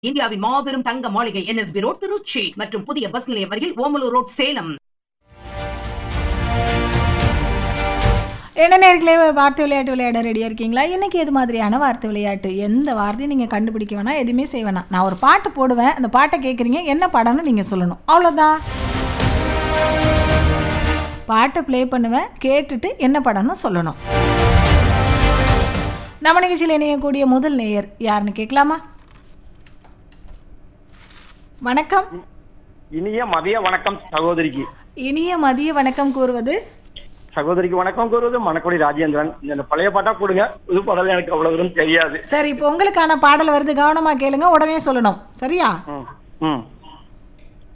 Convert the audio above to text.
இந்தியாவின் மாபெரும் தங்க மாளிகை என்எஸ்பி ரோட் திருச்சி மற்றும் புதிய பஸ் நிலையம் அருகில் ஓமலூர் ரோட் சேலம் என்ன நேர்களே வார்த்தை விளையாட்டு விளையாட ரெடியாக இருக்கீங்களா இன்றைக்கி எது மாதிரியான வார்த்தை விளையாட்டு எந்த வார்த்தையும் நீங்கள் கண்டுபிடிக்க வேணாம் எதுவுமே செய்ய வேணாம் நான் ஒரு பாட்டு போடுவேன் அந்த பாட்டை கேட்குறீங்க என்ன படம்னு நீங்கள் சொல்லணும் அவ்வளோதான் பாட்டை ப்ளே பண்ணுவேன் கேட்டுட்டு என்ன படம்னு சொல்லணும் நம்ம நிகழ்ச்சியில் இணையக்கூடிய முதல் நேயர் யாருன்னு கேட்கலாமா வணக்கம் இனிய மதிய வணக்கம் சகோதரிக்கு இனிய மதிய வணக்கம் கூறுவது சகோதரிக்கு வணக்கம் கூறுவது மணக்குடி ராஜேந்திரன் இந்த பழைய பாட்டா கொடுங்க புது பாடல் எனக்கு அவ்வளவு தூரம் தெரியாது சரி இப்போ உங்களுக்கான பாடல் வருது கவனமாக கேளுங்க உடனே சொல்லணும் சரியா ம் ம்